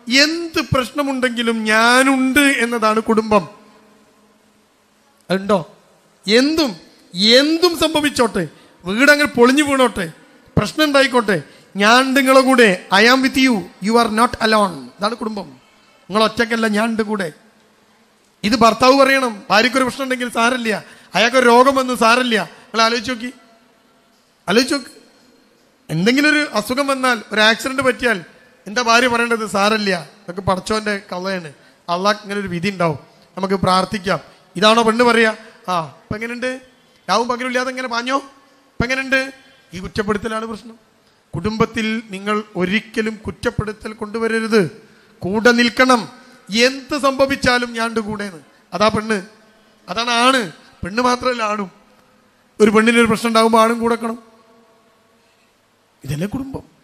എന്ത് പ്രശ്നമുണ്ടെങ്കിലും ഞാനുണ്ട് എന്നതാണ് കുടുംബം ഉണ്ടോ എന്തും എന്തും സംഭവിച്ചോട്ടെ വീടങ്ങനെ പൊളിഞ്ഞു വീണോട്ടെ പ്രശ്നം ഉണ്ടായിക്കോട്ടെ ഞാൻ നിങ്ങളെ കൂടെ I am with you you are not alone ഇതാണ് കുടുംബം നിങ്ങൾ ഒറ്റക്കല്ല ഞാൻ ഉണ്ട് കൂടെ ഇത് ഭർത്താവ് പറയണം ഭാര്യയ്ക്കൊരു പ്രശ്നം ഉണ്ടെങ്കിൽ സാരല്ല അയാൾക്കൊരു രോഗം വന്ന് സാരല്ല നിങ്ങൾ ആലോചിച്ച് നോക്കി ആലോചിച്ച് നോക്ക് എന്തെങ്കിലും ഒരു അസുഖം വന്നാൽ ഒരു ആക്സിഡന്റ് പറ്റിയാൽ എന്താ ഭാര്യ പറയേണ്ടത് സാരല്ല നമുക്ക് പടച്ചോന്റെ കള്ളയാണ് അള്ളാഹ് ഇങ്ങനെ ഒരു വിധി ഉണ്ടാവും നമുക്ക് പ്രാർത്ഥിക്കാം ഇതാണോ പെണ്ണ് പറയാ ആ ഇപ്പൊ എങ്ങനെയുണ്ട് രാവും പകലും ഇല്ലാതെ എങ്ങനെ പാഞ്ഞോ ഇപ്പൊ എങ്ങനെയുണ്ട് ഈ കുറ്റപ്പെടുത്തലാണ് പ്രശ്നം കുടുംബത്തിൽ നിങ്ങൾ ഒരിക്കലും കുറ്റപ്പെടുത്തൽ കൊണ്ടുവരരുത് കൂടെ നിൽക്കണം എന്ത് സംഭവിച്ചാലും ഞാണ്ട് കൂടെന്ന് അതാ പെണ്ണ് അതാണ് ആണ് പെണ്ണ് മാത്രമല്ല ആണും ഒരു പെണ്ണിനൊരു പ്രശ്നം ഉണ്ടാകുമ്പോൾ ആണും കൂടെ വെക്കണം ഇതല്ലേ കുടുംബം